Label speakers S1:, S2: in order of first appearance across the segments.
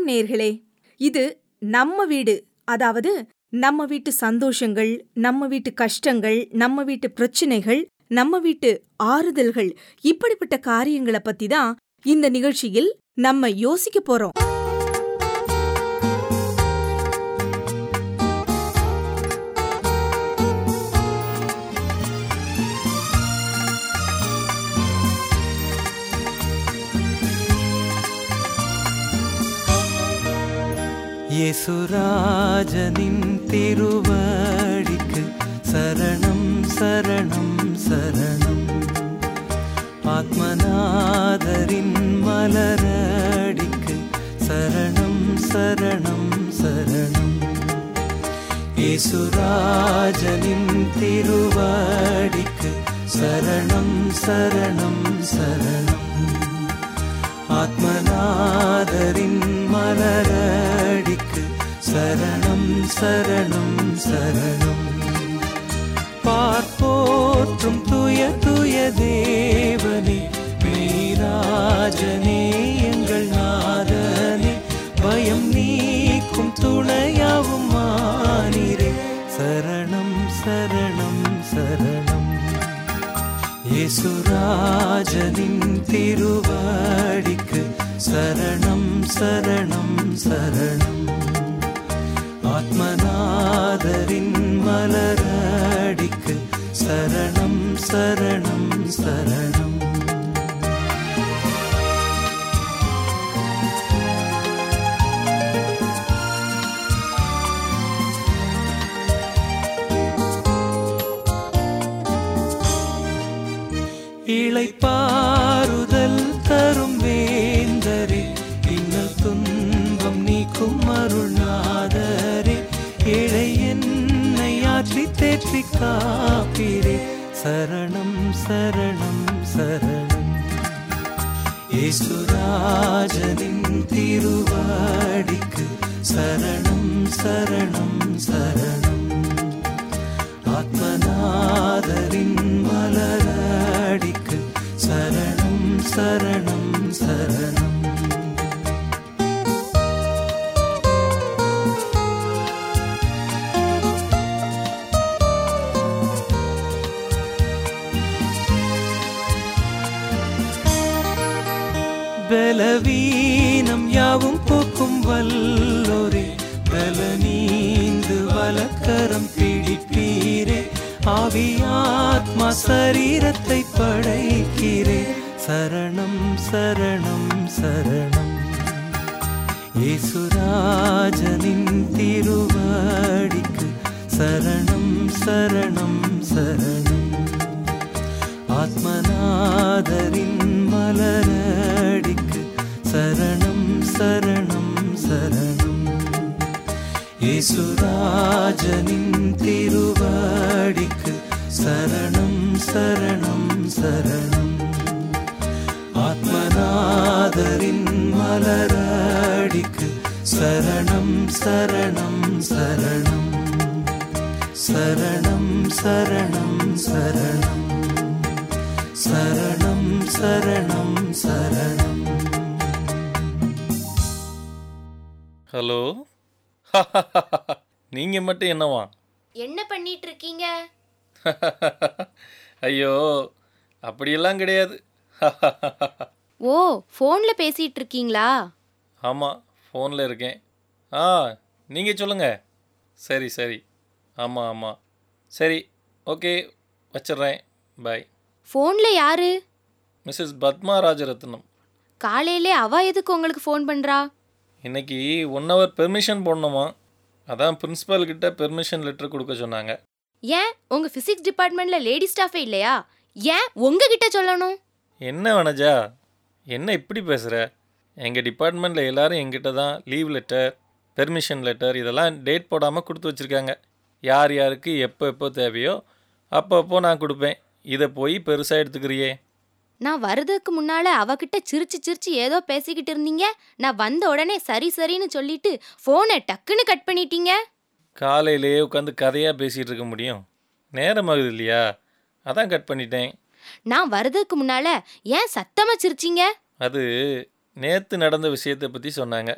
S1: நேர்களே இது நம்ம வீடு அதாவது நம்ம வீட்டு சந்தோஷங்கள் நம்ம வீட்டு கஷ்டங்கள் நம்ம வீட்டு பிரச்சனைகள் நம்ம வீட்டு ஆறுதல்கள் இப்படிப்பட்ட காரியங்களை பத்தி தான் இந்த நிகழ்ச்சியில் நம்ம யோசிக்க போறோம்
S2: യേസുരാജനിൻ തിരുവടിക്ക് ശരണം ശരണം ശരണം ആത്മനാഥരിൻ മലരടിക്ക് ശരണം ശരണം ശരണം യേസുരാജനിൻ തിരുവടിക്ക് ശരണം ശരണം ശരണം ஆத்மநாதரின் மலரடிக்கு சரணம் சரணம் சரணம் பார்ப்போற்றும் துய துய தேவனே மெய்ராஜனே எங்கள் நாதனே பயம் நீக்கும் துணையாவும் மானிரே சரணம் சரணம் சரணம் യേസുരാജനിൻ തിരുവാടിക്ക് ശരണം ശരണം ശരണം ആത്മനാഥരിൻ മലരടിക്ക് ശരണം ശരണം ശരണം இளைப்பாறுதல் தரும் வேந்தரே இன்னல் துன்பம் நீக்கும் அருள்நாதரே ஏழை என்னை ஆற்றி தேற்றி காப்பீரே சரணம் சரணம் சரணம் യേസുരാജനിൻ തിരുവാടിക്ക് ശരണം ശരണം ശരണം ആത്മനാഥരിൻ മലരടിക്ക് ശരണം ശരണം ശരണം ബലവീനം യാവും പോക്കും വല്ലോരെ ബലനീന്ത് വലക്കരം പിടിപ്പീരേ ஆவியாத்மா சரீரத்தை படைக்கிறே சரணம் சரணம் சரணம் യേസുരാജനിൻ തിരുവാടിക്ക് ശരണം ശരണം ശരണം ആത്മനാഥരിൻ മലരടിക്ക് ശരണം ശരണം ശരണം യേസുരാജനിൻ തിരുവാടിക്ക് ശരണം ശരണം ശരണം ആത്മനാഥരിൻ മലരടിക്ക് ശരണം ശരണം ശരണം ശരണം ശരണം ശരണം ശരണം ശരണം ശരണം
S3: ஹலோ நீங்க மட்டும் என்னவா
S4: என்ன பண்ணிட்டு இருக்கீங்க
S3: ஐயோ அப்படியெல்லாம் கிடையாது
S4: ஓ ஃபோன்ல பேசிட்டு இருக்கீங்களா
S3: ஆமாம் ஃபோனில் இருக்கேன் ஆ நீங்கள் சொல்லுங்க சரி சரி ஆமாம் ஆமாம் சரி ஓகே வச்சிடுறேன் பாய்
S4: ஃபோன்ல யாரு
S3: மிஸ்ஸஸ் பத்மா ராஜரத்னம்
S4: காலையிலே அவ எதுக்கு உங்களுக்கு ஃபோன் பண்றா
S3: இன்னைக்கு ஒன் ஹவர் பெர்மிஷன் போடணுமா அதான் பிரின்ஸிபல் கிட்ட பெர்மிஷன் லெட்டர் கொடுக்க சொன்னாங்க
S4: ஏன் உங்க பிசிக்ஸ் டிபார்ட்மெண்ட்ல லேடி ஸ்டாஃபே இல்லையா ஏன் உங்ககிட்ட சொல்லணும்
S3: என்ன வனஜா என்ன இப்படி பேசுகிற எங்கள் டிபார்ட்மெண்ட்டில் எல்லாரும் எங்கிட்ட தான் லீவ் லெட்டர் பெர்மிஷன் லெட்டர் இதெல்லாம் டேட் போடாமல் கொடுத்து வச்சுருக்காங்க யார் யாருக்கு எப்போ எப்போ தேவையோ அப்போ அப்போ நான் கொடுப்பேன் இதை போய் பெருசாக எடுத்துக்கிறியே
S4: நான் வர்றதுக்கு முன்னால அவகிட்ட சிரிச்சு சிரிச்சு ஏதோ பேசிக்கிட்டு இருந்தீங்க நான் வந்த உடனே சரி சரின்னு சொல்லிட்டு ஃபோனை டக்குன்னு கட் பண்ணிட்டீங்க
S3: காலையிலேயே உட்காந்து கதையாக பேசிகிட்டு இருக்க முடியும் நேரமாகுது இல்லையா அதான் கட் பண்ணிட்டேன்
S4: நான் வர்றதுக்கு முன்னால ஏன் சத்தமா சிரிச்சீங்க
S3: அது நேற்று நடந்த விஷயத்தை பற்றி சொன்னாங்க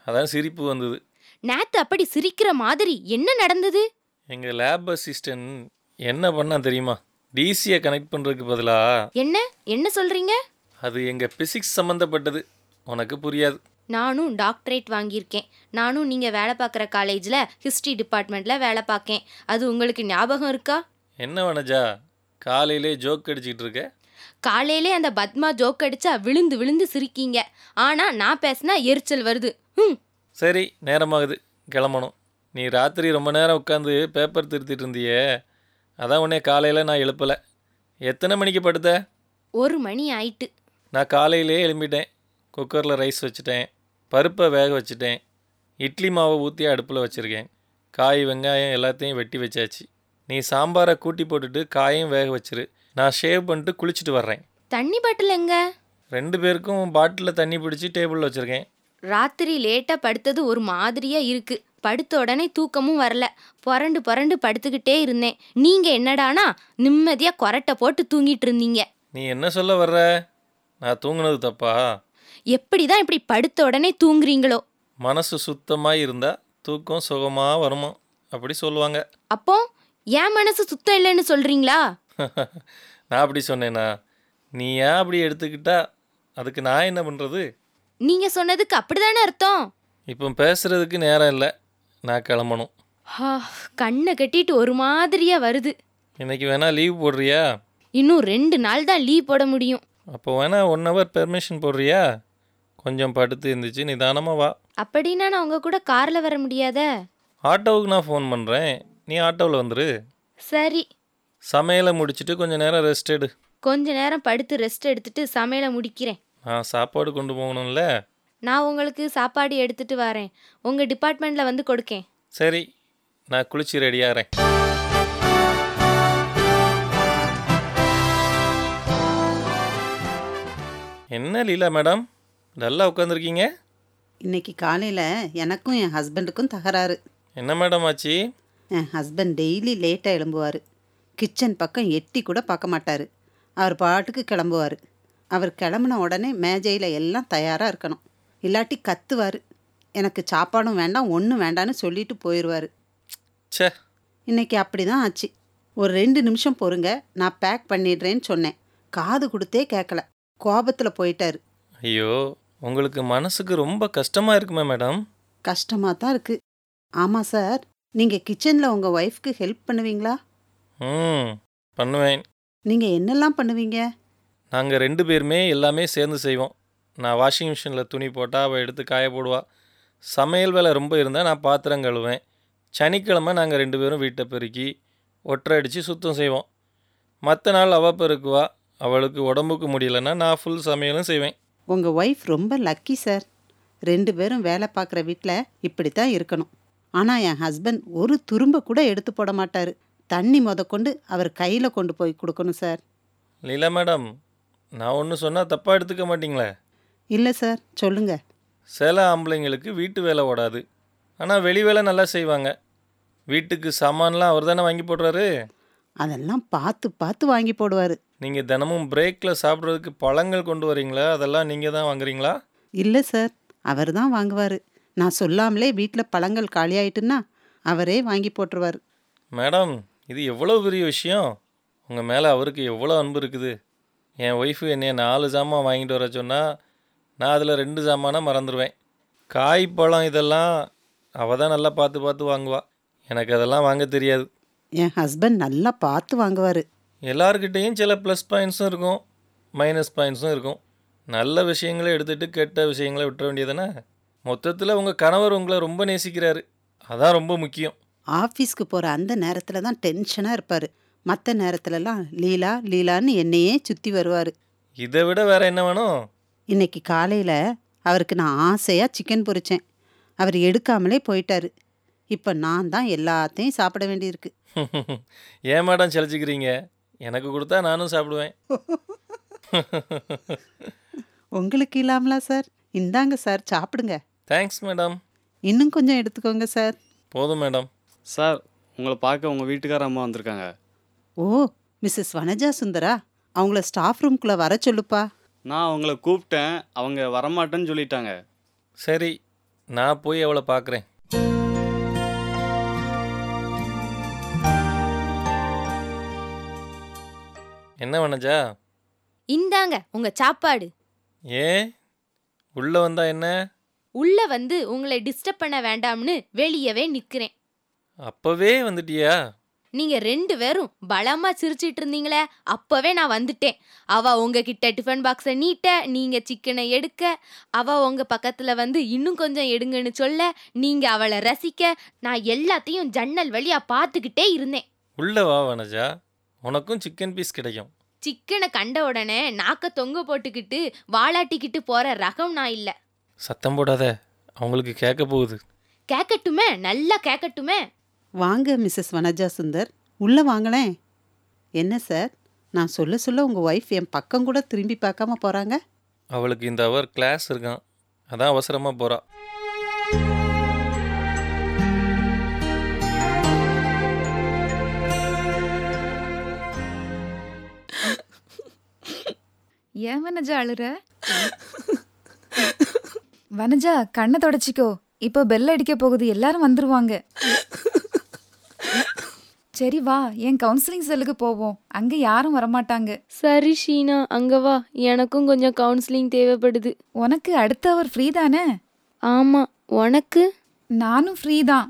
S3: அதான் சிரிப்பு வந்தது
S4: நேத்து அப்படி சிரிக்கிற மாதிரி என்ன நடந்தது
S3: எங்கள் லேப் அசிஸ்டன்ட் என்ன பண்ணா தெரியுமா டிசியை கனெக்ட் பண்ணுறதுக்கு பதிலாக
S4: என்ன என்ன சொல்றீங்க
S3: அது எங்கள் பிசிக்ஸ் சம்மந்தப்பட்டது உனக்கு புரியாது
S4: நானும் டாக்டரேட் வாங்கியிருக்கேன் நானும் நீங்கள் வேலை பார்க்குற காலேஜில் ஹிஸ்ட்ரி டிபார்ட்மெண்ட்டில் வேலை பார்க்கேன் அது உங்களுக்கு ஞாபகம் இருக்கா
S3: என்ன வனஜா காலையிலே ஜோக் அடிச்சிக்கிட்டு இருக்க
S4: காலையிலே அந்த பத்மா ஜோக் அடிச்சா விழுந்து விழுந்து சிரிக்கீங்க ஆனால் நான் பேசினா எரிச்சல் வருது ம்
S3: சரி நேரமாகுது கிளம்பணும் நீ ராத்திரி ரொம்ப நேரம் உட்காந்து பேப்பர் திருத்திட்டு இருந்தியே அதான் உடனே காலையில் நான் எழுப்பலை எத்தனை மணிக்கு படுத்த
S4: ஒரு மணி ஆயிட்டு
S3: நான் காலையிலே எழும்பிட்டேன் குக்கரில் ரைஸ் வச்சுட்டேன் பருப்பை வேக வச்சுட்டேன் இட்லி மாவை ஊற்றி அடுப்பில் வச்சுருக்கேன் காய் வெங்காயம் எல்லாத்தையும் வெட்டி வச்சாச்சு நீ சாம்பாரை கூட்டி போட்டுட்டு காயும் வேக வச்சிரு நான் ஷேவ் பண்ணிட்டு குளிச்சுட்டு வர்றேன்
S4: தண்ணி பாட்டில் எங்க
S3: ரெண்டு பேருக்கும் பாட்டிலில் தண்ணி பிடிச்சி டேபிளில் வச்சுருக்கேன்
S4: ராத்திரி லேட்டாக படுத்தது ஒரு மாதிரியா இருக்கு படுத்த உடனே தூக்கமும் வரல புரண்டு புரண்டு படுத்துக்கிட்டே இருந்தேன் நீங்க என்னடானா நிம்மதியா கொரட்டை போட்டு தூங்கிட்டு இருந்தீங்க
S3: நீ என்ன சொல்ல வர்ற நான் தூங்குனது தப்பா
S4: எப்படிதான் இப்படி படுத்த உடனே தூங்குறீங்களோ
S3: மனசு சுத்தமாக இருந்தால் தூக்கம் சுகமாக வருமா அப்படி சொல்லுவாங்க
S4: அப்போ என் மனசு சுத்தம் இல்லைன்னு சொல்றீங்களா
S3: நான் அப்படி சொன்னேனா நீ ஏன் அப்படி எடுத்துக்கிட்டா அதுக்கு நான் என்ன பண்ணுறது
S4: நீங்க சொன்னதுக்கு அப்படிதானே அர்த்தம்
S3: இப்போ பேசுகிறதுக்கு நேரம் இல்லை நான் கிளம்பணும்
S4: ஹா, கண்ணை கட்டிட்டு ஒரு மாதிரியா வருது
S3: இன்னைக்கு வேணா லீவ் போடுறியா
S4: இன்னும் ரெண்டு நாள் தான் லீவ் போட முடியும்
S3: அப்போ வேணா ஒன் ஹவர் பெர்மிஷன் போடுறியா கொஞ்சம் படுத்து இருந்துச்சு நிதானமாக வா
S4: அப்படின்னா நான் உங்க கூட கார்ல வர முடியாதே
S3: ஆட்டோவுக்கு நான் ஃபோன் பண்ணுறேன் நீ ஆட்டோவில் வந்துரு
S4: சரி
S3: சமையலை முடிச்சுட்டு கொஞ்சம் நேரம் ரெஸ்ட் எடு
S4: கொஞ்ச நேரம் படுத்து ரெஸ்ட் எடுத்துட்டு சமையலை முடிக்கிறேன்
S3: நான் சாப்பாடு கொண்டு போகணும்ல
S4: நான் உங்களுக்கு சாப்பாடு எடுத்துட்டு வரேன் உங்க டிபார்ட்மெண்ட்ல வந்து கொடுக்கேன்
S3: சரி நான் குளிச்சு ரெடியாகிறேன் என்ன லீலா மேடம் நல்லா உட்காந்துருக்கீங்க
S5: இன்னைக்கு காலையில் எனக்கும் என் ஹஸ்பண்டுக்கும் தகராறு
S3: என்ன மேடம் ஆச்சு
S5: என் ஹஸ்பண்ட் டெய்லி லேட்டாக எழும்புவார் கிச்சன் பக்கம் எட்டி கூட பார்க்க மாட்டார் அவர் பாட்டுக்கு கிளம்புவார் அவர் கிளம்புன உடனே மேஜையில் எல்லாம் தயாராக இருக்கணும் இல்லாட்டி கத்துவார் எனக்கு சாப்பாடும் வேண்டாம் ஒன்றும் வேண்டான்னு சொல்லிட்டு போயிடுவார்
S3: ச்சே
S5: இன்னைக்கு அப்படி தான் ஆச்சு ஒரு ரெண்டு நிமிஷம் பொறுங்க நான் பேக் பண்ணிடுறேன்னு சொன்னேன் காது கொடுத்தே கேட்கல கோபத்தில் போயிட்டாரு
S3: ஐயோ உங்களுக்கு மனசுக்கு ரொம்ப கஷ்டமாக இருக்குமே மேடம்
S5: கஷ்டமாக தான் இருக்குது ஆமாம் சார் நீங்கள் கிச்சனில் உங்கள் ஒய்ஃப்க்கு ஹெல்ப் பண்ணுவீங்களா
S3: ம் பண்ணுவேன்
S5: நீங்கள் என்னெல்லாம் பண்ணுவீங்க
S3: நாங்கள் ரெண்டு பேருமே எல்லாமே சேர்ந்து செய்வோம் நான் வாஷிங் மிஷினில் துணி போட்டால் அவள் எடுத்து காய போடுவா சமையல் வேலை ரொம்ப இருந்தால் நான் பாத்திரம் கழுவேன் சனிக்கிழமை நாங்கள் ரெண்டு பேரும் வீட்டை பெருக்கி ஒற்றை அடித்து சுத்தம் செய்வோம் மற்ற நாள் அவள் பெருக்குவா அவளுக்கு உடம்புக்கு முடியலன்னா நான் ஃபுல் சமையலும் செய்வேன்
S5: உங்கள் ஒய்ஃப் ரொம்ப லக்கி சார் ரெண்டு பேரும் வேலை பார்க்குற வீட்டில் இப்படி தான் இருக்கணும் ஆனால் என் ஹஸ்பண்ட் ஒரு துரும்ப கூட எடுத்து போட மாட்டார் தண்ணி முதற்கொண்டு அவர் கையில் கொண்டு போய் கொடுக்கணும் சார்
S3: லீலா மேடம் நான் ஒன்று சொன்னால் தப்பாக எடுத்துக்க மாட்டீங்களே
S5: இல்லை சார் சொல்லுங்கள்
S3: சில ஆம்பளைங்களுக்கு வீட்டு வேலை ஓடாது ஆனால் வெளி வேலை நல்லா செய்வாங்க வீட்டுக்கு சாமான்லாம் அவர் தானே வாங்கி போடுறாரு
S5: அதெல்லாம் பார்த்து பார்த்து வாங்கி போடுவார்
S3: நீங்கள் தினமும் பிரேக்கில் சாப்பிட்றதுக்கு பழங்கள் கொண்டு வரீங்களா அதெல்லாம் நீங்கள் தான் வாங்குறீங்களா
S5: இல்லை சார் அவர் தான் வாங்குவார் நான் சொல்லாமலே வீட்டில் பழங்கள் காலியாயிட்டுன்னா அவரே வாங்கி போட்டுருவார்
S3: மேடம் இது எவ்வளோ பெரிய விஷயம் உங்கள் மேலே அவருக்கு எவ்வளோ அன்பு இருக்குது என் ஒய்ஃபு என்னைய நாலு ஜாமான் வாங்கிட்டு வர சொன்னால் நான் அதில் ரெண்டு ஜாமானா மறந்துடுவேன் காய் பழம் இதெல்லாம் அவள் தான் நல்லா பார்த்து பார்த்து வாங்குவா எனக்கு அதெல்லாம் வாங்க தெரியாது
S5: என் ஹஸ்பண்ட் நல்லா பார்த்து வாங்குவார்
S3: எல்லார்கிட்டேயும் சில ப்ளஸ் பாயிண்ட்ஸும் இருக்கும் மைனஸ் பாயிண்ட்ஸும் இருக்கும் நல்ல விஷயங்களை எடுத்துகிட்டு கெட்ட விஷயங்களை விட்டுற வேண்டியதுதானே மொத்தத்தில் உங்கள் கணவர் உங்களை ரொம்ப நேசிக்கிறாரு அதான் ரொம்ப முக்கியம்
S5: ஆஃபீஸ்க்கு போகிற அந்த நேரத்தில் தான் டென்ஷனாக இருப்பார் மற்ற நேரத்துலலாம் லீலா லீலான்னு என்னையே சுற்றி வருவார்
S3: இதை விட வேற என்ன வேணும்
S5: இன்னைக்கு காலையில் அவருக்கு நான் ஆசையாக சிக்கன் பொரிச்சேன் அவர் எடுக்காமலே போயிட்டாரு இப்போ நான் தான் எல்லாத்தையும் சாப்பிட வேண்டியிருக்கு
S3: ஏன் மேடம் செலச்சிக்கிறீங்க எனக்கு கொடுத்தா நானும் சாப்பிடுவேன்
S5: உங்களுக்கு இல்லாமலா சார் இந்தாங்க சார் சாப்பிடுங்க
S3: தேங்க்ஸ் மேடம்
S5: இன்னும் கொஞ்சம் எடுத்துக்கோங்க சார்
S3: போதும் மேடம்
S6: சார் உங்களை பார்க்க உங்கள் வீட்டுக்கார அம்மா வந்திருக்காங்க
S5: ஓ மிஸ்ஸஸ் வனஜா சுந்தரா அவங்கள ஸ்டாஃப் ரூம்குள்ளே வர சொல்லுப்பா
S6: நான் அவங்கள கூப்பிட்டேன் அவங்க வரமாட்டேன்னு சொல்லிட்டாங்க
S3: சரி நான் போய் அவளை பார்க்குறேன் என்ன வனஜா
S4: இந்தாங்க உங்க சாப்பாடு
S3: ஏன் உள்ளே வந்தா என்ன
S4: உள்ள வந்து உங்களை டிஸ்டர்ப் பண்ண வேண்டாம்னு வெளியவே நிக்கிறேன்
S3: அப்போவே வந்துட்டியா
S4: நீங்க ரெண்டு பேரும் பலமா சிரிச்சிட்டு இருந்தீங்களே அப்பவே நான் வந்துட்டேன் அவ உங்ககிட்ட டிஃபன் பாக்ஸை நீட்ட நீங்க சிக்கனை எடுக்க அவ உங்க பக்கத்துல வந்து இன்னும் கொஞ்சம் எடுங்கன்னு சொல்ல நீங்க அவளை ரசிக்க நான் எல்லாத்தையும் ஜன்னல் வழியா பார்த்துக்கிட்டே இருந்தேன்
S3: உள்ளே வா வனஜா உனக்கும் சிக்கன் பீஸ் கிடைக்கும்
S4: சிக்கனை கண்ட உடனே நாக்க தொங்க போட்டுக்கிட்டு வாலாட்டிக்கிட்டு போற ரகம் நான் இல்ல
S3: சத்தம் போடாத அவங்களுக்கு கேட்க போகுது
S4: கேக்கட்டுமே நல்லா கேக்கட்டுமே
S5: வாங்க மிஸ்ஸஸ் வனஜா சுந்தர் உள்ளே வாங்களேன் என்ன சார் நான் சொல்ல சொல்ல உங்கள் ஒய்ஃப் என் பக்கம் கூட திரும்பி பார்க்காம போகிறாங்க
S3: அவளுக்கு இந்த அவர் கிளாஸ் இருக்கான் அதான் அவசரமாக போகிறா
S7: ஏன் வனஜா அழுற வனஜா கண்ணை தொடச்சிக்கோ இப்போ பெல் அடிக்க போகுது எல்லாரும் வந்துருவாங்க சரி வா என் கவுன்சிலிங் செல்லுக்கு போவோம் அங்க யாரும் வரமாட்டாங்க
S4: சரி ஷீனா அங்க வா எனக்கும் கொஞ்சம் கவுன்சிலிங் தேவைப்படுது
S7: உனக்கு அடுத்த அவர் ஃப்ரீ தானே
S4: ஆமா உனக்கு
S7: நானும் ஃப்ரீ தான்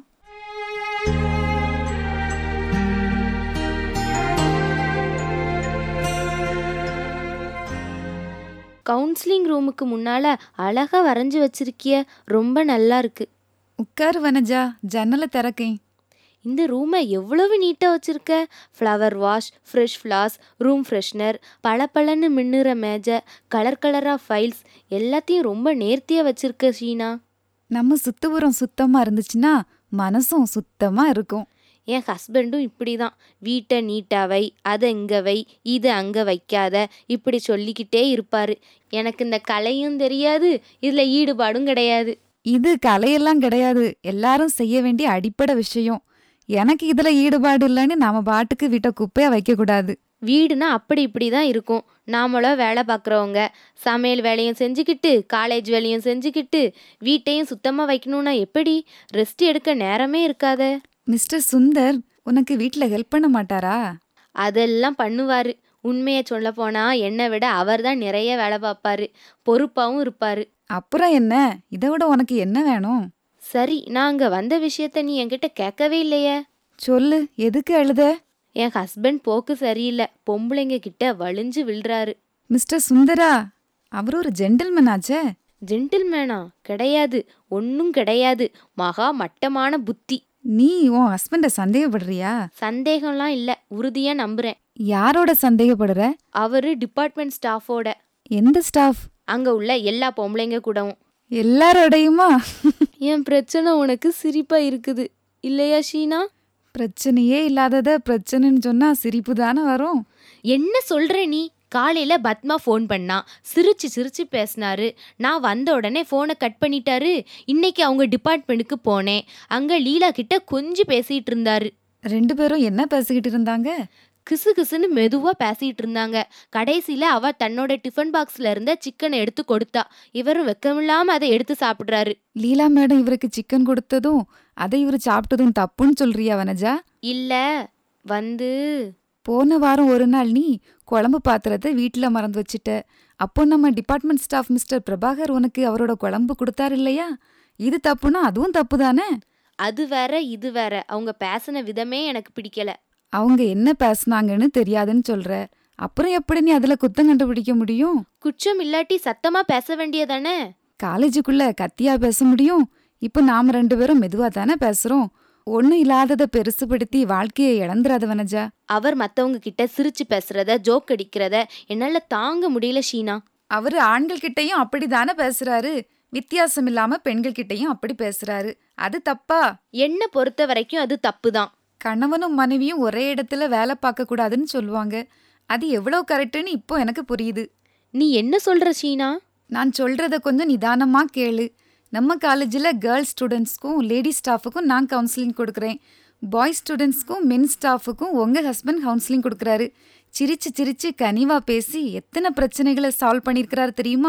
S4: கவுன்சிலிங் ரூமுக்கு முன்னால அழகா வரைஞ்சு வச்சிருக்கிய ரொம்ப நல்லா இருக்கு
S7: உட்காரு வனஜா ஜன்னலை திறக்கேன்
S4: இந்த ரூமை எவ்வளவு நீட்டாக வச்சிருக்க flower vase fresh flowers room freshener பளபளன்னு மின்னுற மேஜை கலர் கலராக ஃபைல்ஸ் எல்லாத்தையும் ரொம்ப நேர்த்தியாக வச்சிருக்க ஷீனா
S7: நம்ம சுத்துப்புறம் சுத்தமா இருந்துச்சுன்னா மனசும் சுத்தமா இருக்கும்
S4: என் ஹஸ்பண்டும் இப்படி தான் வீட்டை நீட்டாக வை அதை இங்கே வை இதை அங்கே வைக்காத இப்படி சொல்லிக்கிட்டே இருப்பார் எனக்கு இந்த கலையும் தெரியாது இதில் ஈடுபாடும் கிடையாது
S7: இது கலையெல்லாம் கிடையாது எல்லாரும் செய்ய வேண்டிய அடிப்படை விஷயம் எனக்கு இதுல ஈடுபாடு இல்லைன்னு நாம பாட்டுக்கு வீட்டை குப்பையா வைக்க கூடாது
S4: வீடுனா அப்படி இப்படி தான் இருக்கும் நாமளும் வேலை பார்க்குறவங்க சமையல் வேலையும் செஞ்சுக்கிட்டு காலேஜ் வேலையும் செஞ்சுக்கிட்டு வீட்டையும் சுத்தமாக வைக்கணும்னா எப்படி ரெஸ்ட் எடுக்க நேரமே இருக்காதே
S7: மிஸ்டர் சுந்தர் உனக்கு வீட்ல ஹெல்ப் பண்ண மாட்டாரா
S4: அதெல்லாம் பண்ணுவார் உண்மையை சொல்ல போனால் என்னை விட அவர் தான் நிறைய வேலை பார்ப்பாரு பொறுப்பாகவும் இருப்பார்
S7: அப்புறம் என்ன இதை விட உனக்கு என்ன வேணும்
S4: சரி நான் அங்கே வந்த விஷயத்த நீ என்கிட்ட கேட்கவே இல்லையே
S7: சொல்லு எதுக்கு அழுத
S4: என் ஹஸ்பண்ட் போக்கு சரியில்லை பொம்பளைங்க கிட்ட வலிஞ்சு விழுறாரு
S7: மிஸ்டர் சுந்தரா அவர் ஒரு ஜென்டில்மேன் ஆச்சே
S4: ஜென்டில்மேனா கிடையாது ஒன்றும் கிடையாது மகா மட்டமான புத்தி
S7: நீ உன் ஹஸ்பண்ட சந்தேகப்படுறியா
S4: சந்தேகம்லாம் இல்லை உறுதியாக நம்புகிறேன்
S7: யாரோட சந்தேகப்படுற
S4: அவரு டிபார்ட்மெண்ட் ஸ்டாஃபோட
S7: எந்த ஸ்டாஃப்
S4: அங்கே உள்ள எல்லா பொம்பளைங்க கூடவும்
S7: எல்லாரோடையுமா
S4: என் பிரச்சனை உனக்கு சிரிப்பாக இருக்குது இல்லையா ஷீனா
S7: பிரச்சனையே இல்லாதத பிரச்சனைன்னு சொன்னா சிரிப்பு தானே வரும்
S4: என்ன சொல்ற நீ காலையில பத்மா ஃபோன் பண்ணா சிரிச்சு சிரிச்சு பேசினாரு நான் வந்த உடனே ஃபோனை கட் பண்ணிட்டாரு இன்னைக்கு அவங்க டிபார்ட்மெண்ட்டுக்கு போனேன் அங்க லீலா கிட்ட கொஞ்சம் பேசிட்டு இருந்தாரு
S7: ரெண்டு பேரும் என்ன பேசிக்கிட்டு இருந்தாங்க
S4: கிசு கிசுன்னு மெதுவா பேசிட்டு இருந்தாங்க கடைசியில அவ தன்னோட டிஃபன் பாக்ஸ்ல இருந்த சிக்கனை எடுத்து கொடுத்தா இவரும் வெக்கமில்லாம அதை எடுத்து சாப்பிடுறாரு
S7: லீலா மேடம் இவருக்கு சிக்கன் கொடுத்ததும் அதை இவர் சாப்பிட்டதும் தப்புன்னு சொல்றியா வனஜா
S4: இல்ல வந்து
S7: போன வாரம் ஒரு நாள் நீ குழம்பு பாத்திரத்தை வீட்டில் மறந்து வச்சுட்ட அப்போ நம்ம டிபார்ட்மெண்ட் ஸ்டாஃப் மிஸ்டர் பிரபாகர் உனக்கு அவரோட குழம்பு கொடுத்தாரு இல்லையா இது தப்புனா அதுவும் தப்பு தானே
S4: அது வேற இது வேற அவங்க பேசின விதமே எனக்கு பிடிக்கல
S7: அவங்க என்ன பேசுனாங்கன்னு தெரியாதுன்னு சொல்ற அப்புறம் எப்படி நீ அதுல குத்தம் கண்டுபிடிக்க முடியும்
S4: குற்றம் இல்லாட்டி சத்தமா பேச வேண்டியதானே
S7: காலேஜுக்குள்ள கத்தியா பேச முடியும் இப்போ நாம ரெண்டு பேரும் மெதுவா தானே பேசுறோம் ஒன்னும் இல்லாதத பெருசுபடுத்தி வாழ்க்கையை இழந்துராத வனஜா
S4: அவர் மத்தவங்க கிட்ட சிரிச்சு பேசுறத ஜோக் அடிக்கிறத என்னால தாங்க முடியல ஷீனா
S7: அவரு ஆண்கள் கிட்டயும் அப்படிதானே பேசுறாரு வித்தியாசம் இல்லாம பெண்கள் கிட்டயும் அப்படி பேசுறாரு அது தப்பா
S4: என்ன பொறுத்த வரைக்கும் அது தப்பு தான்
S7: கணவனும் மனைவியும் ஒரே இடத்துல வேலை பார்க்க கூடாதுன்னு சொல்லுவாங்க அது எவ்வளவு கரெக்டுன்னு இப்போ எனக்கு புரியுது
S4: நீ என்ன சொல்ற ஷீனா
S7: நான் சொல்றத கொஞ்சம் நிதானமா கேளு நம்ம காலேஜில் கேர்ள்ஸ் ஸ்டூடெண்ட்ஸ்க்கும் லேடி ஸ்டாஃபுக்கும் நான் கவுன்சிலிங் கொடுக்குறேன் பாய்ஸ் ஸ்டூடெண்ட்ஸ்க்கும் மென் ஸ்டாஃபுக்கும் உங்கள் ஹஸ்பண்ட் கவுன்சிலிங் கொடுக்குறாரு சிரிச்சு சிரிச்சு கனிவா பேசி எத்தனை பிரச்சனைகளை சால்வ் பண்ணியிருக்கிறாரு தெரியுமா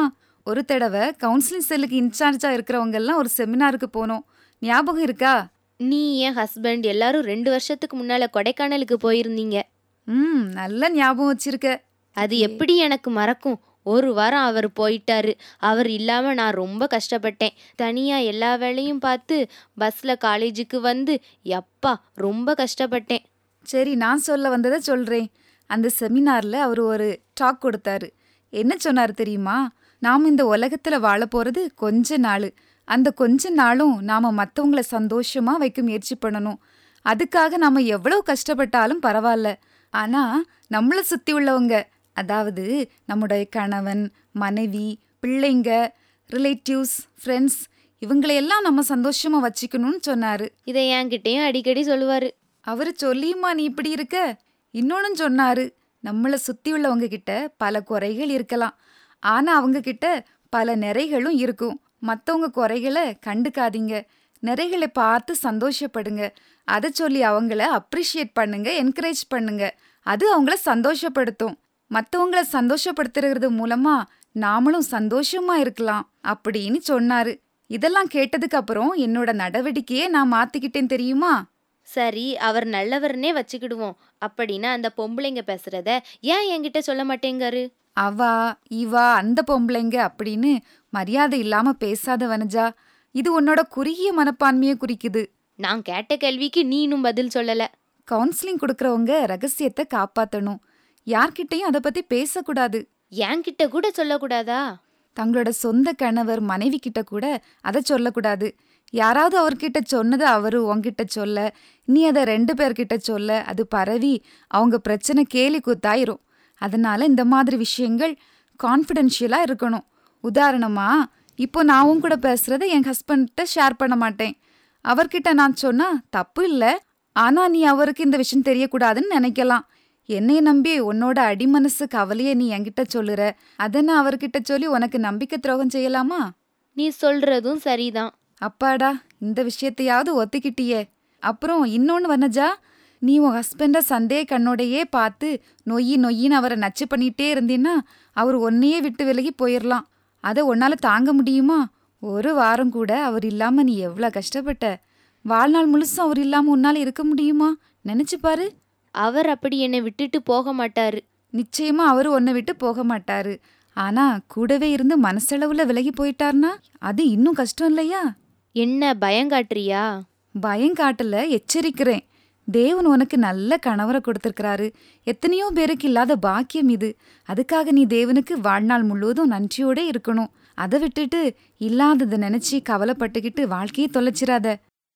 S7: ஒரு தடவை கவுன்சிலிங் செல்லுக்கு இன்சார்ஜா இருக்கிறவங்க எல்லாம் ஒரு செமினாருக்கு போனோம் ஞாபகம் இருக்கா
S4: நீ என் ஹஸ்பண்ட் எல்லாரும் ரெண்டு வருஷத்துக்கு முன்னால கொடைக்கானலுக்கு போயிருந்தீங்க
S7: ம் நல்ல ஞாபகம் வச்சிருக்க
S4: அது எப்படி எனக்கு மறக்கும் ஒரு வாரம் அவர் போயிட்டாரு அவர் இல்லாம நான் ரொம்ப கஷ்டப்பட்டேன் தனியா எல்லா வேலையும் பார்த்து பஸ்ல காலேஜுக்கு வந்து யப்பா ரொம்ப கஷ்டப்பட்டேன்
S7: சரி நான் சொல்ல வந்ததை சொல்றேன் அந்த செமினார்ல அவர் ஒரு டாக் கொடுத்தாரு என்ன சொன்னார் தெரியுமா நாம் இந்த உலகத்துல வாழ போறது கொஞ்ச நாள் அந்த கொஞ்ச நாளும் நாம மத்தவங்கள சந்தோஷமா வைக்க முயற்சி பண்ணணும் அதுக்காக நாம எவ்வளவு கஷ்டப்பட்டாலும் பரவாயில்ல ஆனா நம்மள சுத்தி உள்ளவங்க அதாவது நம்முடைய கணவன் மனைவி பிள்ளைங்க ரிலேட்டிவ்ஸ் ஃப்ரெண்ட்ஸ் இவங்களையெல்லாம் நம்ம சந்தோஷமா வச்சுக்கணும்னு சொன்னாரு
S4: இதை என்கிட்டயும் அடிக்கடி சொல்லுவாரு
S7: அவரு சொல்லியுமா நீ இப்படி இருக்க இன்னொன்னு சொன்னாரு நம்மள சுத்தி உள்ளவங்க கிட்ட பல குறைகள் இருக்கலாம் ஆனா அவங்க கிட்ட பல நிறைகளும் இருக்கும் மத்தவங்க குறைகளை கண்டுக்காதீங்க நிறைகளை பார்த்து சந்தோஷப்படுங்க அதை சொல்லி அவங்கள அப்ரிஷியேட் பண்ணுங்க என்கரேஜ் பண்ணுங்க அது அவங்கள சந்தோஷப்படுத்தும் மத்தவங்கள சந்தோஷப்படுத்துறது மூலமா நாமளும் சந்தோஷமா இருக்கலாம் அப்படின்னு சொன்னாரு இதெல்லாம் கேட்டதுக்கு அப்புறம் என்னோட நடவடிக்கையே நான் மாத்திக்கிட்டேன் தெரியுமா
S4: சரி அவர் நல்லவர்னே வச்சுக்கிடுவோம் அப்படின்னா அந்த பொம்பளைங்க பேசுறத ஏன் என்கிட்ட சொல்ல மாட்டேங்காரு
S7: அவா இவா அந்த பொம்பளைங்க அப்படின்னு மரியாதை இல்லாம பேசாத வனஜா இது உன்னோட குறுகிய மனப்பான்மையை குறிக்குது
S4: நான் கேட்ட கேள்விக்கு நீனும் பதில் சொல்லல
S7: கவுன்சிலிங் கொடுக்கறவங்க ரகசியத்தை காப்பாத்தணும் யார்கிட்டயும் அதை பத்தி பேசக்கூடாது
S4: என்கிட்ட கூட சொல்லக்கூடாதா
S7: தங்களோட சொந்த கணவர் மனைவி கிட்ட கூட அதை சொல்லக்கூடாது யாராவது அவர்கிட்ட சொன்னதை அவரு உன்கிட்ட சொல்ல நீ அதை ரெண்டு பேர்கிட்ட சொல்ல அது பரவி அவங்க பிரச்சனை கேலி கூத்தாயிரும் அதனால இந்த மாதிரி விஷயங்கள் கான்ஃபிடென்ஷியலா இருக்கணும் உதாரணமா இப்போ நான் உன் கூட பேசுறத என் ஹஸ்பண்ட்ட ஷேர் பண்ண மாட்டேன் அவர்கிட்ட நான் சொன்னா தப்பு இல்லை ஆனா நீ அவருக்கு இந்த விஷயம் தெரியக்கூடாதுன்னு நினைக்கலாம் என்னைய நம்பி உன்னோட அடிமனசு கவலையை நீ என்கிட்ட சொல்லுற அதை நான் அவர்கிட்ட சொல்லி உனக்கு நம்பிக்கை துரோகம் செய்யலாமா
S4: நீ சொல்றதும் சரிதான்
S7: அப்பாடா இந்த விஷயத்தையாவது ஒத்துக்கிட்டியே அப்புறம் இன்னொன்னு வனஜா நீ உன் ஹஸ்பண்ட சந்தேக கண்ணோடையே பார்த்து நொய்யி நொய்யின்னு அவரை நச்சு பண்ணிட்டே இருந்தீன்னா அவர் ஒன்னையே விட்டு விலகி போயிடலாம் அதை உன்னால தாங்க முடியுமா ஒரு வாரம் கூட அவர் இல்லாம நீ எவ்வளோ கஷ்டப்பட்ட வாழ்நாள் முழுசும் அவர் இல்லாம உன்னால இருக்க முடியுமா நினைச்சு பாரு
S4: அவர் அப்படி என்னை விட்டுட்டு போக மாட்டாரு
S7: நிச்சயமா அவர் உன்னை விட்டு போக மாட்டாரு ஆனா கூடவே இருந்து மனசளவுல விலகி போயிட்டார்னா அது இன்னும் கஷ்டம் இல்லையா
S4: என்ன பயங்காட்டுறியா
S7: பயம் காட்டல எச்சரிக்கிறேன் தேவன் உனக்கு நல்ல கணவரை கொடுத்திருக்கிறாரு எத்தனையோ பேருக்கு இல்லாத பாக்கியம் இது அதுக்காக நீ தேவனுக்கு வாழ்நாள் முழுவதும் நன்றியோட இருக்கணும் அதை விட்டுட்டு இல்லாததை நினைச்சு கவலைப்பட்டுக்கிட்டு வாழ்க்கையை தொலைச்சிராத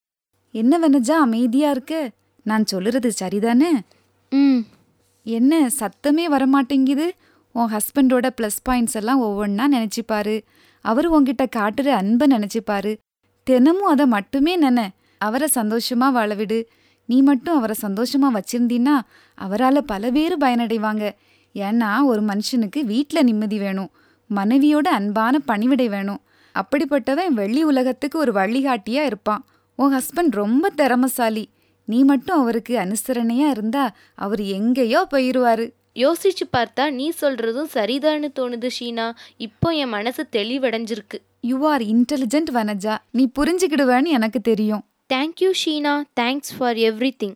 S7: என்ன வனஜா அமைதியா இருக்க நான் சொல்லுறது சரிதானே
S4: ம்
S7: என்ன சத்தமே வரமாட்டேங்குது உன் ஹஸ்பண்டோட ப்ளஸ் பாயிண்ட்ஸ் எல்லாம் ஒவ்வொன்றா நினைச்சுப்பாரு அவர் உன்கிட்ட காட்டுற அன்பை நினைச்சுப்பாரு தினமும் அதை மட்டுமே நினை அவரை சந்தோஷமா வாழ விடு நீ மட்டும் அவரை சந்தோஷமா வச்சிருந்தீன்னா அவரால் பல பேர் பயனடைவாங்க ஏன்னா ஒரு மனுஷனுக்கு வீட்டில் நிம்மதி வேணும் மனைவியோட அன்பான பணிவிடை வேணும் அப்படிப்பட்டவன் வெள்ளி உலகத்துக்கு ஒரு வழிகாட்டியா இருப்பான் உன் ஹஸ்பண்ட் ரொம்ப திறமசாலி நீ மட்டும் அவருக்கு அனுசரணையா இருந்தா அவர் எங்கேயோ போயிருவாரு
S4: யோசிச்சு பார்த்தா நீ சொல்றதும் சரிதான்னு தோணுது ஷீனா இப்போ என் மனசு தெளிவடைஞ்சிருக்கு
S7: யூ ஆர் இன்டெலிஜென்ட் வனஜா நீ புரிஞ்சுக்கிடுவேன்னு எனக்கு தெரியும்
S4: thank you Sheena thanks for everything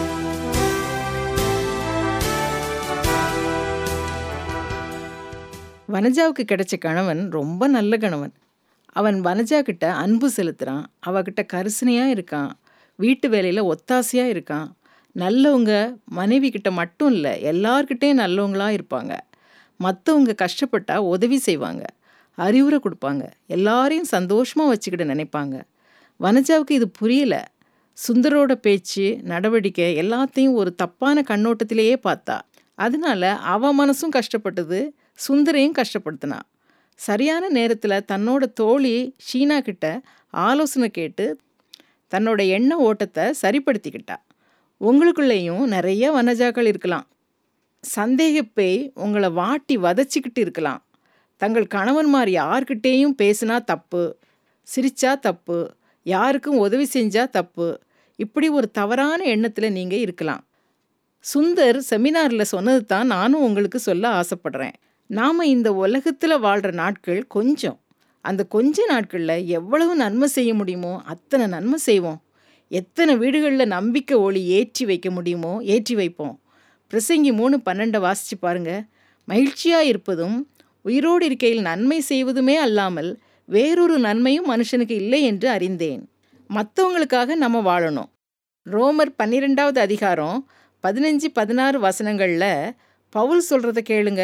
S8: வனஜாவுக்கு கிடைச்ச கணவன் ரொம்ப நல்ல கணவன் அவன் வனஜா கிட்ட அன்பு செலுத்துறான் அவகிட்ட கரிசனையாக இருக்கான் வீட்டு வேலையில் ஒத்தாசையாக இருக்கான் நல்லவங்க மனைவி கிட்ட மட்டும் இல்லை எல்லார்கிட்டேயும் நல்லவங்களா இருப்பாங்க மற்றவங்க கஷ்டப்பட்டா உதவி செய்வாங்க அறிவுரை கொடுப்பாங்க எல்லாரையும் சந்தோஷமாக வச்சுக்கிட நினைப்பாங்க வனஜாவுக்கு இது புரியல சுந்தரோட பேச்சு நடவடிக்கை எல்லாத்தையும் ஒரு தப்பான கண்ணோட்டத்திலேயே பார்த்தா அதனால அவ மனசும் கஷ்டப்பட்டது சுந்தரையும் கஷ்டப்படுத்தினா சரியான நேரத்தில் தன்னோட தோழி ஷீனா கிட்ட ஆலோசனை கேட்டு தன்னோட எண்ண ஓட்டத்தை சரிப்படுத்திக்கிட்டா உங்களுக்குள்ளேயும் நிறைய வனஜாக்கள் இருக்கலாம் சந்தேகப்பேய் உங்களை வாட்டி வதச்சிக்கிட்டு இருக்கலாம் தங்கள் கணவன்மார் யார்கிட்டேயும் பேசினா தப்பு சிரிச்சா தப்பு யாருக்கும் உதவி செஞ்சா தப்பு இப்படி ஒரு தவறான எண்ணத்தில் நீங்கள் இருக்கலாம் சுந்தர் செமினாரில் சொன்னது தான் நானும் உங்களுக்கு சொல்ல ஆசைப்படுறேன் நாம் இந்த உலகத்தில் வாழ்கிற நாட்கள் கொஞ்சம் அந்த கொஞ்ச நாட்களில் எவ்வளவு நன்மை செய்ய முடியுமோ அத்தனை நன்மை செய்வோம் எத்தனை வீடுகளில் நம்பிக்கை ஒளி ஏற்றி வைக்க முடியுமோ ஏற்றி வைப்போம் பிரசங்கி மூணு பன்னெண்டை வாசித்து பாருங்க மகிழ்ச்சியாக இருப்பதும் உயிரோடு இருக்கையில் நன்மை செய்வதுமே அல்லாமல் வேறொரு நன்மையும் மனுஷனுக்கு இல்லை என்று அறிந்தேன் மற்றவங்களுக்காக நம்ம வாழணும் ரோமர் பன்னிரெண்டாவது அதிகாரம் பதினஞ்சு பதினாறு வசனங்களில் பவுல் சொல்கிறத கேளுங்க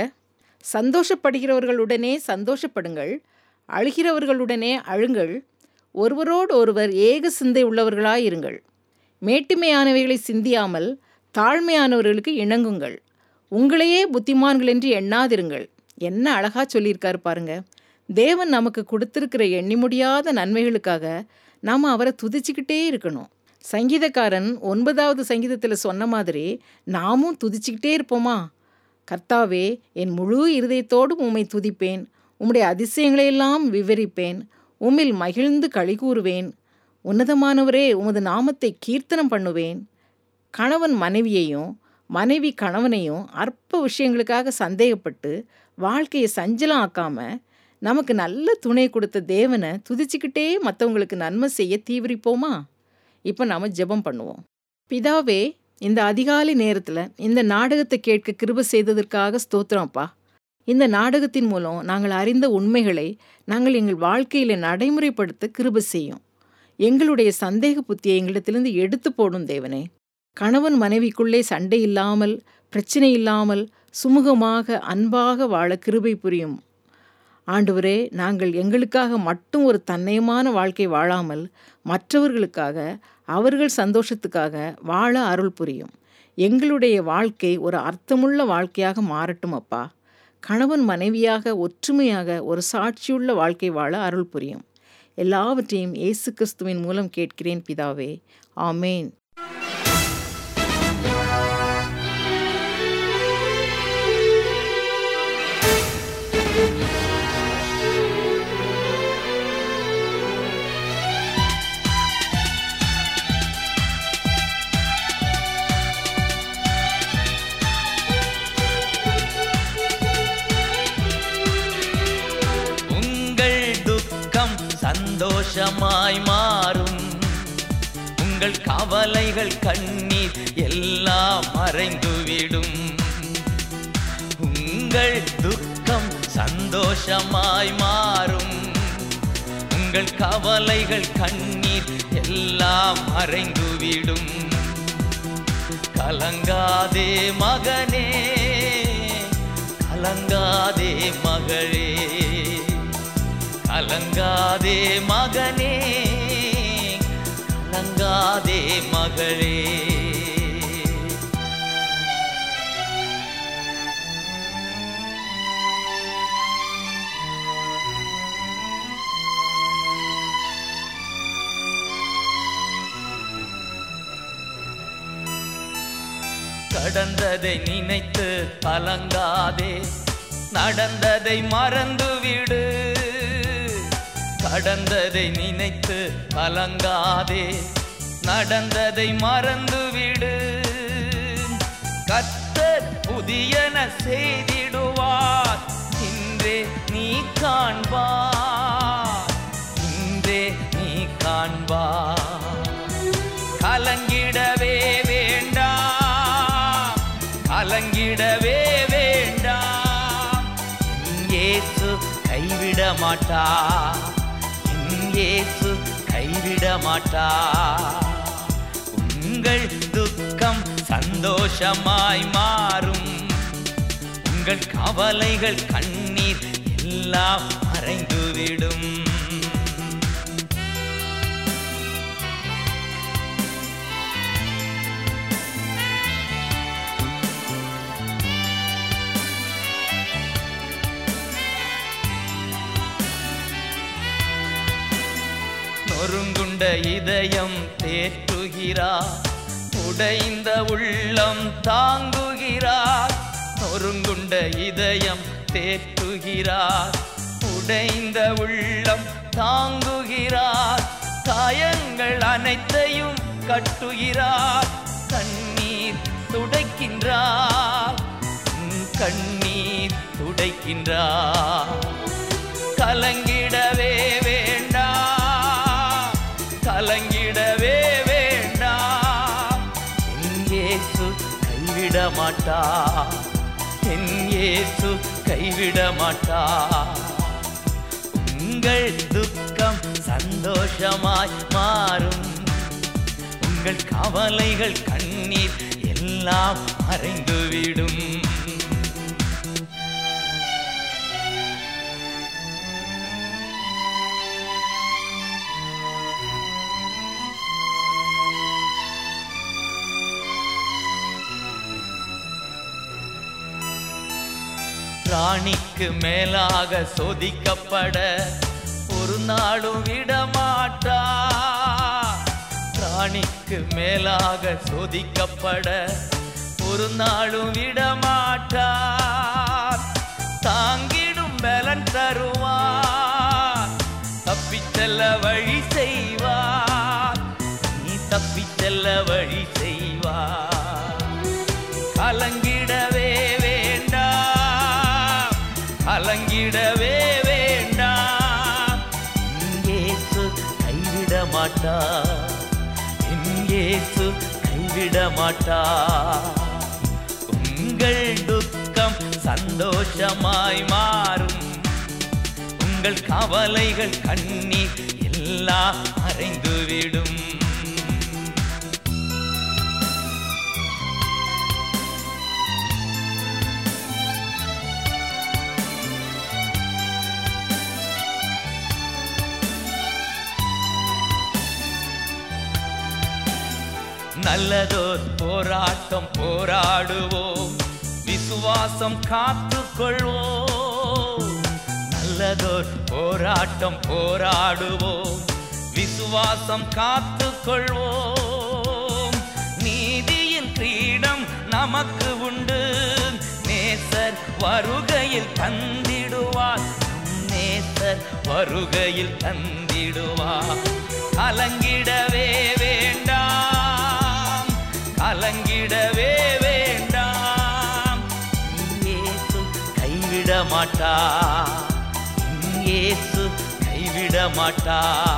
S8: சந்தோஷப்படுகிறவர்களுடனே சந்தோஷப்படுங்கள் அழுகிறவர்களுடனே அழுங்கள் ஒருவரோடு ஒருவர் ஏக சிந்தை உள்ளவர்களாயிருங்கள் மேட்டுமையானவைகளை சிந்தியாமல் தாழ்மையானவர்களுக்கு இணங்குங்கள் உங்களையே புத்திமான்கள் என்று எண்ணாதிருங்கள் என்ன அழகா சொல்லியிருக்காரு பாருங்க தேவன் நமக்கு கொடுத்திருக்கிற எண்ணி முடியாத நன்மைகளுக்காக நாம் அவரை துதிச்சுக்கிட்டே இருக்கணும் சங்கீதக்காரன் ஒன்பதாவது சங்கீதத்தில் சொன்ன மாதிரி நாமும் துதிச்சுக்கிட்டே இருப்போமா கர்த்தாவே என் முழு இருதயத்தோடும் உம்மை துதிப்பேன் உம்முடைய அதிசயங்களையெல்லாம் விவரிப்பேன் உம்மில் மகிழ்ந்து களி கூறுவேன் உன்னதமானவரே உமது நாமத்தை கீர்த்தனம் பண்ணுவேன் கணவன் மனைவியையும் மனைவி கணவனையும் அற்ப விஷயங்களுக்காக சந்தேகப்பட்டு வாழ்க்கையை சஞ்சலம் ஆக்காம நமக்கு நல்ல துணை கொடுத்த தேவனை துதிச்சுக்கிட்டே மற்றவங்களுக்கு நன்மை செய்ய தீவிரிப்போமா இப்போ நாம் ஜெபம் பண்ணுவோம் பிதாவே இந்த அதிகாலை நேரத்தில் இந்த நாடகத்தை கேட்க கிருப செய்ததற்காக ஸ்தோத்திரம்ப்பா இந்த நாடகத்தின் மூலம் நாங்கள் அறிந்த உண்மைகளை நாங்கள் எங்கள் வாழ்க்கையில் நடைமுறைப்படுத்த கிருப செய்யும் எங்களுடைய சந்தேக புத்தியை எங்களிடத்திலிருந்து எடுத்து போடும் தேவனே கணவன் மனைவிக்குள்ளே சண்டை இல்லாமல் பிரச்சனை இல்லாமல் சுமூகமாக அன்பாக வாழ கிருபை புரியும் ஆண்டவரே நாங்கள் எங்களுக்காக மட்டும் ஒரு தன்னயமான வாழ்க்கை வாழாமல் மற்றவர்களுக்காக அவர்கள் சந்தோஷத்துக்காக வாழ அருள் புரியும் எங்களுடைய வாழ்க்கை ஒரு அர்த்தமுள்ள வாழ்க்கையாக மாறட்டும் அப்பா கணவன் மனைவியாக ஒற்றுமையாக ஒரு சாட்சியுள்ள வாழ்க்கை வாழ அருள் புரியும் எல்லாவற்றையும் இயேசு கிறிஸ்துவின் மூலம் கேட்கிறேன் பிதாவே ஆமேன்
S2: உங்கள் துக்கம் சந்தோஷமாய் மாறும் உங்கள் கவலைகள் கண்ணீர் எல்லாம் மறைந்துவிடும் உங்கள் துக்கம் சந்தோஷமாய் மாறும் உங்கள் கவலைகள் கண்ணீர் எல்லாம் மறைந்துவிடும் கலங்காதே மகனே கலங்காதே மகளே கலங்காதே மகனே கலங்காதே மகளே கடந்ததை நினைத்து கலங்காதே நடந்ததை மறந்துவிடு கடந்ததை நினைத்து கலங்காதே நடந்ததை மறந்துவிடு கத்தர் புதியன செய்திடுவார் இன்றே நீ காண்பார் இன்றே நீ காண்பார் கலங்கிடவே வேண்டாம் கலங்கிடவே வேண்டாம் இயேசு கைவிட மாட்டா இயேசு கைவிட மாட்டா உங்கள் துக்கம் சந்தோஷமாய் மாறும் உங்கள் கவலைகள் கண்ணீர் எல்லாம் மறைந்துவிடும் நொறுங்குண்ட இதயம் தேற்றுகிறார் உடைந்த உள்ளம் தாங்குகிறார் நொறுங்குண்ட இதயம் தேற்றுகிறார் உடைந்த உள்ளம் தாங்குகிறார் காயங்கள் அனைத்தையும் கட்டுகிறார் கண்ணீர் துடைக்கின்றார் உன் கண்ணீர் துடைக்கிறார் இருக்கின்றார் கலங்கிடவே வேண்டாம் கலங்கிடவே வேண்டாம் என் இயேசு கைவிட மாட்டார் என் இயேசு கைவிட மாட்டார் உங்கள் துக்கம் சந்தோஷமாய் மாறும் உங்கள் கவலைகள் கண்ணீர் எல்லாம் மறைந்துவிடும் ராணிக்கு மேலாக சோதிக்கப்பட ஒரு நாளும் விடமாட்டா ராணிக்கு மேலாக சோதிக்கப்பட ஒரு நாளும் விடமாட்டார் தாங்கிடும் பலன் தருவார் தப்பிச் செல்ல வழி செய்வார் நீ தப்பிச் செல்ல வழி செய்வார் கலங்கிடவே வேண்டாம் கலங்கிடவே வேண்டாம் இயேசு கைவிட மாட்டார் இயேசு கைவிட மாட்டார் உங்கள் துக்கம் சந்தோஷமாய் மாறும் உங்கள் கவலைகள் கண்ணீர் எல்லாம் மறைந்துவிடும் நல்லதோர் போராட்டம் போராடுவோம் விசுவாசம் காத்துக்கொள்வோம் நல்லதோர் போராட்டம் போராடுவோம் விசுவாசம் காத்துக்கொள்வோம் நீதியின் கிரீடம் நமக்கு உண்டு நேசர் வருகையில் தந்திடுவார் நேசர் வருகையில் தந்திடுவார் கலங்கிடவே வேண்டாம் கலங்கிடவே வேண்டாம் இயேசு கைவிட மாட்டா இயேசு கைவிட மாட்டா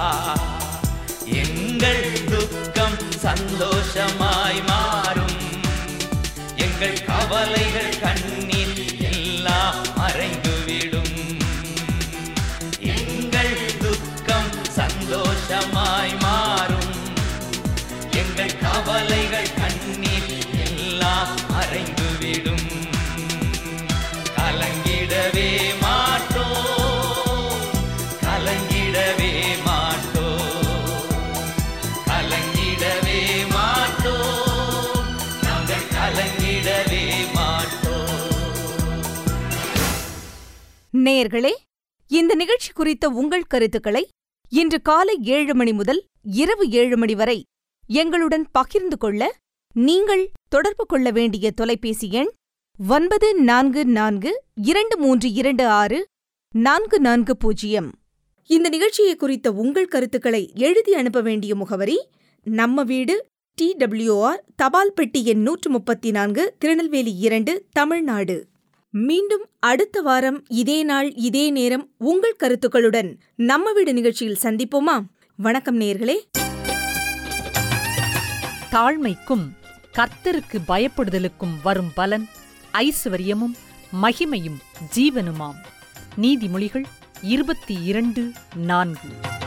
S2: எங்கள் துக்கம் சந்தோஷமாய் மாறும் எங்கள் கவலைகள் கண்ணீர் எல்லாம் மறைந்துவிடும் எங்கள் துக்கம் சந்தோஷமாய் மாறும் எங்கள் கவலைகள் கண்ணீர் எல்லாம் மறைந்துவிடும் கலங்கிடவே மாட்டோம் கலங்கிடவே மாட்டோம் கலங்கிடவே மாட்டோம் நாங்கள் கலங்கிடவே மாட்டோம்
S1: நேயர்களே இந்த நிகழ்ச்சி குறித்த உங்கள் கருத்துக்களை இன்று காலை ஏழு மணி முதல் இரவு ஏழு மணி வரை எங்களுடன் பகிர்ந்து கொள்ள நீங்கள் தொடர்பு கொள்ள வேண்டிய தொலைபேசி எண் ஒன்பது நான்கு நான்கு இரண்டு மூன்று இரண்டு ஆறு நான்கு நான்கு பூஜ்ஜியம் இந்த நிகழ்ச்சியை குறித்த உங்கள் கருத்துக்களை எழுதி அனுப்ப வேண்டிய முகவரி நம்ம வீடு டி டபிள்யூஆர் தபால் பெட்டி எண் நூற்று முப்பத்தி நான்கு திருநெல்வேலி இரண்டு தமிழ்நாடு மீண்டும் அடுத்த வாரம் இதே நாள் இதே நேரம் உங்கள் கருத்துக்களுடன் நம்ம வீடு நிகழ்ச்சியில் சந்திப்போமா வணக்கம் நேர்களே
S9: தாழ்மைக்கும் கர்த்தருக்கு பயப்படுதலுக்கும் வரும் பலன் ஐஸ்வர்யமும் மகிமையும் ஜீவனுமாம் நீதிமொழிகள் இருபத்தி இரண்டு நான்கு